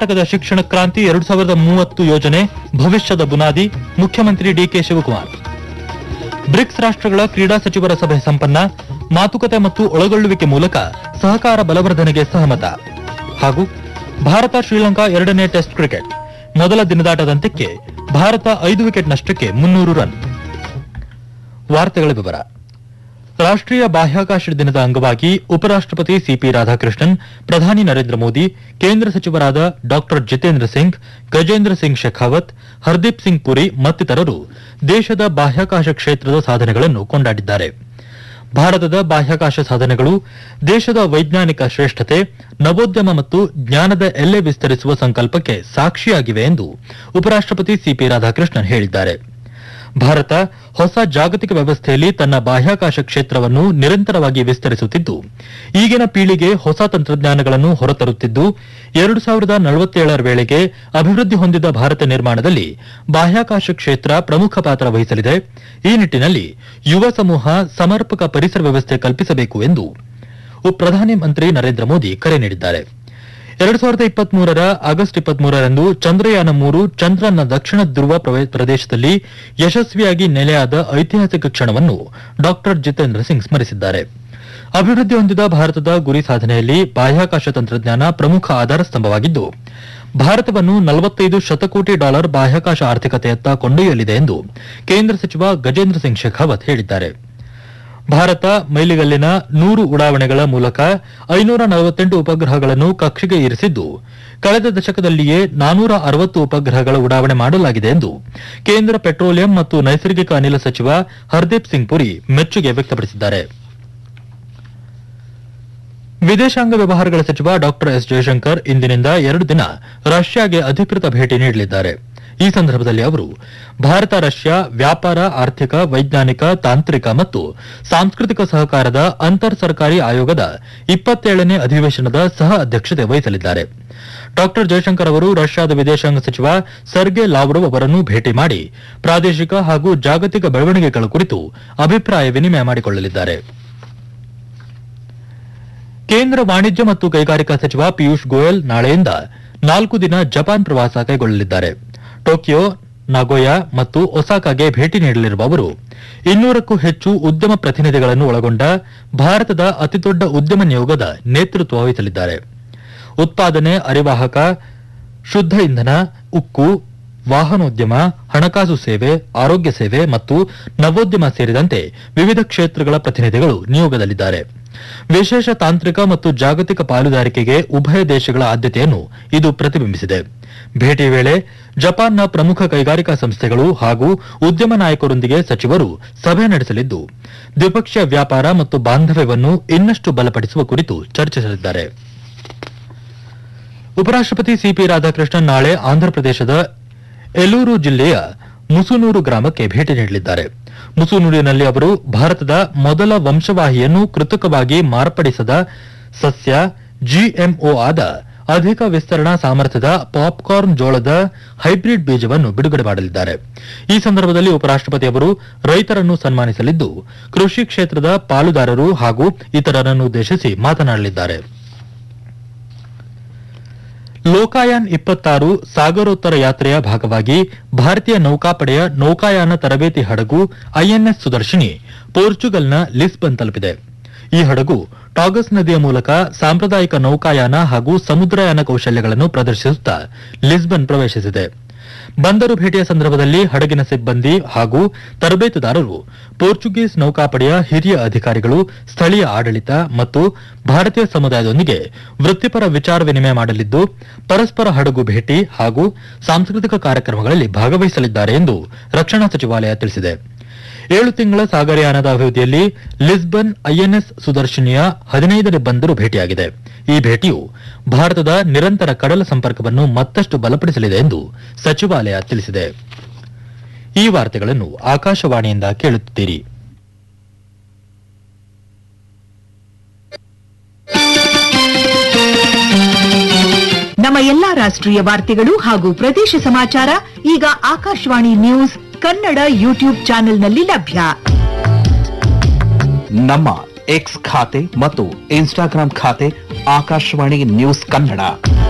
ಕರ್ನಾಟಕದ ಶಿಕ್ಷಣ ಕ್ರಾಂತಿ ಎರಡು ಸಾವಿರದ ಮೂವತ್ತು ಯೋಜನೆ ಭವಿಷ್ಯದ ಬುನಾದಿ ಮುಖ್ಯಮಂತ್ರಿ ಡಿಕೆ ಶಿವಕುಮಾರ್ ಬ್ರಿಕ್ಸ್ ರಾಷ್ಟ್ರಗಳ ಕ್ರೀಡಾ ಸಚಿವರ ಸಭೆ ಸಂಪನ್ನ ಮಾತುಕತೆ ಮತ್ತು ಒಳಗೊಳ್ಳುವಿಕೆ ಮೂಲಕ ಸಹಕಾರ ಬಲವರ್ಧನೆಗೆ ಸಹಮತ ಹಾಗೂ ಭಾರತ ಶ್ರೀಲಂಕಾ ಎರಡನೇ ಟೆಸ್ಟ್ ಕ್ರಿಕೆಟ್ ಮೊದಲ ದಿನದಾಟದಂತ್ಯಕ್ಕೆ ಭಾರತ ಐದು ವಿಕೆಟ್ ನಷ್ಟಕ್ಕೆ ಮುನ್ನೂರು ರನ್ ವಾರ್ತೆಗಳ ವಿವರ ರಾಷ್ಟ್ರೀಯ ಬಾಹ್ಯಾಕಾಶ ದಿನದ ಅಂಗವಾಗಿ ಉಪರಾಷ್ಟಪತಿ ಸಿಪಿ ರಾಧಾಕೃಷ್ಣನ್ ಪ್ರಧಾನಿ ನರೇಂದ್ರ ಮೋದಿ ಕೇಂದ್ರ ಸಚಿವರಾದ ಡಾ ಜಿತೇಂದ್ರ ಸಿಂಗ್ ಗಜೇಂದ್ರ ಸಿಂಗ್ ಶೆಖಾವತ್ ಹರ್ದೀಪ್ ಸಿಂಗ್ ಪುರಿ ಮತ್ತಿತರರು ದೇಶದ ಬಾಹ್ಯಾಕಾಶ ಕ್ಷೇತ್ರದ ಸಾಧನೆಗಳನ್ನು ಕೊಂಡಾಡಿದ್ದಾರೆ ಭಾರತದ ಬಾಹ್ಯಾಕಾಶ ಸಾಧನೆಗಳು ದೇಶದ ವೈಜ್ಞಾನಿಕ ಶ್ರೇಷ್ಠತೆ ನವೋದ್ಯಮ ಮತ್ತು ಜ್ಞಾನದ ಎಲ್ಲೆ ವಿಸ್ತರಿಸುವ ಸಂಕಲ್ಪಕ್ಕೆ ಸಾಕ್ಷಿಯಾಗಿವೆ ಎಂದು ಉಪರಾಷ್ಟಪತಿ ಸಿಪಿ ರಾಧಾಕೃಷ್ಣನ್ ಹೇಳಿದ್ದಾರೆ ಭಾರತ ಹೊಸ ಜಾಗತಿಕ ವ್ಯವಸ್ಥೆಯಲ್ಲಿ ತನ್ನ ಬಾಹ್ಯಾಕಾಶ ಕ್ಷೇತ್ರವನ್ನು ನಿರಂತರವಾಗಿ ವಿಸ್ತರಿಸುತ್ತಿದ್ದು ಈಗಿನ ಪೀಳಿಗೆ ಹೊಸ ತಂತ್ರಜ್ಞಾನಗಳನ್ನು ಹೊರತರುತ್ತಿದ್ದು ಎರಡು ಸಾವಿರದ ನಲವತ್ತೇಳರ ವೇಳೆಗೆ ಅಭಿವೃದ್ಧಿ ಹೊಂದಿದ ಭಾರತ ನಿರ್ಮಾಣದಲ್ಲಿ ಬಾಹ್ಯಾಕಾಶ ಕ್ಷೇತ್ರ ಪ್ರಮುಖ ಪಾತ್ರ ವಹಿಸಲಿದೆ ಈ ನಿಟ್ಟಿನಲ್ಲಿ ಯುವ ಸಮೂಹ ಸಮರ್ಪಕ ಪರಿಸರ ವ್ಯವಸ್ಥೆ ಕಲ್ಪಿಸಬೇಕು ಎಂದು ಉಪ- ಪ್ರಧಾನಮಂತ್ರಿ ನರೇಂದ್ರ ಮೋದಿ ಕರೆ ನೀಡಿದ್ದಾರೆ ಎರಡು ಸಾವಿರದ ಇಪ್ಪತ್ಮೂರರ ಆಗಸ್ಟ್ ಇಪ್ಪತ್ಮೂರರಂದು ಚಂದ್ರಯಾನ ಮೂರು ಚಂದ್ರನ ದಕ್ಷಿಣ ಧ್ರುವ ಪ್ರವೆ- ಪ್ರದೇಶದಲ್ಲಿ ಯಶಸ್ವಿಯಾಗಿ ನೆಲೆಯಾದ ಐತಿಹಾಸಿಕ ಕ್ಷಣವನ್ನು ಡಾ ಜಿತೇಂದ್ರ ಸಿಂಗ್ ಸ್ಮರಿಸಿದ್ದಾರೆ ಅಭಿವೃದ್ಧಿ ಹೊಂದಿದ ಭಾರತದ ಗುರಿ ಸಾಧನೆಯಲ್ಲಿ ಬಾಹ್ಯಾಕಾಶ ತಂತ್ರಜ್ಞಾನ ಪ್ರಮುಖ ಆಧಾರ ಸ್ತಂಭವಾಗಿದ್ದು ಭಾರತವನ್ನು ನಲವತ್ತೈದು ಶತಕೋಟಿ ಡಾಲರ್ ಬಾಹ್ಯಾಕಾಶ ಆರ್ಥಿಕತೆಯತ್ತ ಕೊಂಡೊಯ್ಯಲಿದೆ ಎಂದು ಕೇಂದ್ರ ಸಚಿವ ಗಜೇಂದ್ರ ಸಿಂಗ್ ಶೆಖಾವತ್ ಹೇಳಿದ್ದಾರೆ ಭಾರತ ಮೈಲಿಗಲ್ಲಿನ ನೂರು ಉಡಾವಣೆಗಳ ಮೂಲಕ ಐನೂರ ನಲವತ್ತೆಂಟು ಉಪಗ್ರಹಗಳನ್ನು ಕಕ್ಷೆಗೆ ಇರಿಸಿದ್ದು ಕಳೆದ ದಶಕದಲ್ಲಿಯೇ ನಾನೂರ ಅರವತ್ತು ಉಪಗ್ರಹಗಳ ಉಡಾವಣೆ ಮಾಡಲಾಗಿದೆ ಎಂದು ಕೇಂದ್ರ ಪೆಟ್ರೋಲಿಯಂ ಮತ್ತು ನೈಸರ್ಗಿಕ ಅನಿಲ ಸಚಿವ ಹರ್ದೀಪ್ ಸಿಂಗ್ ಪುರಿ ಮೆಚ್ಚುಗೆ ವ್ಯಕ್ತಪಡಿಸಿದ್ದಾರೆ ವಿದೇಶಾಂಗ ವ್ಯವಹಾರಗಳ ಸಚಿವ ಡಾ ಎಸ್ ಜಯಶಂಕರ್ ಇಂದಿನಿಂದ ಎರಡು ದಿನ ರಷ್ಯಾಗೆ ಅಧಿಕೃತ ಭೇಟಿ ನೀಡಲಿದ್ದಾರೆ ಈ ಸಂದರ್ಭದಲ್ಲಿ ಅವರು ಭಾರತ ರಷ್ಯಾ ವ್ಯಾಪಾರ ಆರ್ಥಿಕ ವೈಜ್ಞಾನಿಕ ತಾಂತ್ರಿಕ ಮತ್ತು ಸಾಂಸ್ಕೃತಿಕ ಸಹಕಾರದ ಅಂತರ್ ಸರ್ಕಾರಿ ಆಯೋಗದ ಇಪ್ಪತ್ತೇಳನೇ ಅಧಿವೇಶನದ ಸಹ ಅಧ್ಯಕ್ಷತೆ ವಹಿಸಲಿದ್ದಾರೆ ಡಾ ಜಯಶಂಕರ್ ಅವರು ರಷ್ಯಾದ ವಿದೇಶಾಂಗ ಸಚಿವ ಸರ್ಗೆ ಲಾವ್ರೋವ್ ಅವರನ್ನು ಭೇಟಿ ಮಾಡಿ ಪ್ರಾದೇಶಿಕ ಹಾಗೂ ಜಾಗತಿಕ ಬೆಳವಣಿಗೆಗಳ ಕುರಿತು ಅಭಿಪ್ರಾಯ ವಿನಿಮಯ ಮಾಡಿಕೊಳ್ಳಲಿದ್ದಾರೆ ಕೇಂದ್ರ ವಾಣಿಜ್ಯ ಮತ್ತು ಕೈಗಾರಿಕಾ ಸಚಿವ ಪಿಯೂಷ್ ಗೋಯಲ್ ನಾಳೆಯಿಂದ ನಾಲ್ಕು ದಿನ ಜಪಾನ್ ಪ್ರವಾಸ ಕೈಗೊಳ್ಳಲಿದ್ದಾರೆ ಟೋಕಿಯೋ ನಗೋಯಾ ಮತ್ತು ಒಸಾಕಾಗೆ ಭೇಟಿ ನೀಡಲಿರುವ ಅವರು ಇನ್ನೂರಕ್ಕೂ ಹೆಚ್ಚು ಉದ್ಯಮ ಪ್ರತಿನಿಧಿಗಳನ್ನು ಒಳಗೊಂಡ ಭಾರತದ ಅತಿದೊಡ್ಡ ಉದ್ಯಮ ನಿಯೋಗದ ನೇತೃತ್ವ ವಹಿಸಲಿದ್ದಾರೆ ಉತ್ಪಾದನೆ ಅರಿವಾಹಕ ಶುದ್ಧ ಇಂಧನ ಉಕ್ಕು ವಾಹನೋದ್ಯಮ ಹಣಕಾಸು ಸೇವೆ ಆರೋಗ್ಯ ಸೇವೆ ಮತ್ತು ನವೋದ್ಯಮ ಸೇರಿದಂತೆ ವಿವಿಧ ಕ್ಷೇತ್ರಗಳ ಪ್ರತಿನಿಧಿಗಳು ನಿಯೋಗದಲ್ಲಿದ್ದಾರೆ ವಿಶೇಷ ತಾಂತ್ರಿಕ ಮತ್ತು ಜಾಗತಿಕ ಪಾಲುದಾರಿಕೆಗೆ ಉಭಯ ದೇಶಗಳ ಆದ್ಯತೆಯನ್ನು ಇದು ಪ್ರತಿಬಿಂಬಿಸಿದೆ ಭೇಟಿ ವೇಳೆ ಜಪಾನ್ನ ಪ್ರಮುಖ ಕೈಗಾರಿಕಾ ಸಂಸ್ಥೆಗಳು ಹಾಗೂ ಉದ್ಯಮ ನಾಯಕರೊಂದಿಗೆ ಸಚಿವರು ಸಭೆ ನಡೆಸಲಿದ್ದು ದ್ವಿಪಕ್ಷೀಯ ವ್ಯಾಪಾರ ಮತ್ತು ಬಾಂಧವ್ಯವನ್ನು ಇನ್ನಷ್ಟು ಬಲಪಡಿಸುವ ಕುರಿತು ಚರ್ಚಿಸಲಿದ್ದಾರೆ ಉಪರಾಷ್ಟಪತಿ ಸಿಪಿ ರಾಧಾಕೃಷ್ಣನ್ ನಾಳೆ ಆಂಧ್ರಪ್ರದೇಶದ ಎಲೂರು ಜಿಲ್ಲೆಯ ಮುಸುನೂರು ಗ್ರಾಮಕ್ಕೆ ಭೇಟಿ ನೀಡಲಿದ್ದಾರೆ ಮುಸುನೂರಿನಲ್ಲಿ ಅವರು ಭಾರತದ ಮೊದಲ ವಂಶವಾಹಿಯನ್ನು ಕೃತಕವಾಗಿ ಮಾರ್ಪಡಿಸದ ಸಸ್ಯ ಜಿಎಂಒ ಆದ ಅಧಿಕ ವಿಸ್ತರಣಾ ಸಾಮರ್ಥ್ಯದ ಪಾಪ್ಕಾರ್ನ್ ಜೋಳದ ಹೈಬ್ರಿಡ್ ಬೀಜವನ್ನು ಬಿಡುಗಡೆ ಮಾಡಲಿದ್ದಾರೆ ಈ ಸಂದರ್ಭದಲ್ಲಿ ಉಪರಾಷ್ಟಪತಿ ಅವರು ರೈತರನ್ನು ಸನ್ಮಾನಿಸಲಿದ್ದು ಕೃಷಿ ಕ್ಷೇತ್ರದ ಪಾಲುದಾರರು ಹಾಗೂ ಇತರರನ್ನು ಉದ್ದೇಶಿಸಿ ಮಾತನಾಡಲಿದ್ದಾರೆ ಲೋಕಾಯಾನ್ ಇಪ್ಪತ್ತಾರು ಸಾಗರೋತ್ತರ ಯಾತ್ರೆಯ ಭಾಗವಾಗಿ ಭಾರತೀಯ ನೌಕಾಪಡೆಯ ನೌಕಾಯಾನ ತರಬೇತಿ ಹಡಗು ಐಎನ್ಎಸ್ ಸುದರ್ಶಿನಿ ಪೋರ್ಚುಗಲ್ನ ಲಿಸ್ಬನ್ ತಲುಪಿದೆ ಈ ಹಡಗು ಟಾಗಸ್ ನದಿಯ ಮೂಲಕ ಸಾಂಪ್ರದಾಯಿಕ ನೌಕಾಯಾನ ಹಾಗೂ ಸಮುದ್ರಯಾನ ಕೌಶಲ್ಯಗಳನ್ನು ಪ್ರದರ್ಶಿಸುತ್ತಾ ಲಿಸ್ಬನ್ ಪ್ರವೇಶಿಸಿದೆ ಬಂದರು ಭೇಟಿಯ ಸಂದರ್ಭದಲ್ಲಿ ಹಡಗಿನ ಸಿಬ್ಬಂದಿ ಹಾಗೂ ತರಬೇತುದಾರರು ಪೋರ್ಚುಗೀಸ್ ನೌಕಾಪಡೆಯ ಹಿರಿಯ ಅಧಿಕಾರಿಗಳು ಸ್ಥಳೀಯ ಆಡಳಿತ ಮತ್ತು ಭಾರತೀಯ ಸಮುದಾಯದೊಂದಿಗೆ ವೃತ್ತಿಪರ ವಿಚಾರ ವಿನಿಮಯ ಮಾಡಲಿದ್ದು ಪರಸ್ಪರ ಹಡಗು ಭೇಟಿ ಹಾಗೂ ಸಾಂಸ್ಕೃತಿಕ ಕಾರ್ಯಕ್ರಮಗಳಲ್ಲಿ ಭಾಗವಹಿಸಲಿದ್ದಾರೆ ಎಂದು ರಕ್ಷಣಾ ಸಚಿವಾಲಯ ತಿಳಿಸಿದೆ ಏಳು ತಿಂಗಳ ಸಾಗರಯಾನದ ಅವಧಿಯಲ್ಲಿ ಲಿಸ್ಬನ್ ಐಎನ್ಎಸ್ ಸುದರ್ಶಿನಿಯ ಹದಿನೈದನೇ ಬಂದರು ಭೇಟಿಯಾಗಿದೆ ಈ ಭೇಟಿಯು ಭಾರತದ ನಿರಂತರ ಕಡಲ ಸಂಪರ್ಕವನ್ನು ಮತ್ತಷ್ಟು ಬಲಪಡಿಸಲಿದೆ ಎಂದು ಸಚಿವಾಲಯ ತಿಳಿಸಿದೆ ಈ ವಾರ್ತೆಗಳನ್ನು ಆಕಾಶವಾಣಿಯಿಂದ ಕೇಳುತ್ತಿದ್ದೀರಿ ನಮ್ಮ ಎಲ್ಲಾ ರಾಷ್ಟ್ರೀಯ ವಾರ್ತೆಗಳು ಹಾಗೂ ಪ್ರದೇಶ ಸಮಾಚಾರ ಈಗ ಆಕಾಶವಾಣಿ ನ್ಯೂಸ್ ಕನ್ನಡ ಯೂಟ್ಯೂಬ್ ಚಾನೆಲ್ನಲ್ಲಿ ಲಭ್ಯ ನಮ್ಮ ಎಕ್ಸ್ ಖಾತೆ ಮತ್ತು ಇನ್ಸ್ಟಾಗ್ರಾಂ ಖಾತೆ ಆಕಾಶವಾಣಿ ನ್ಯೂಸ್ ಕನ್ನಡ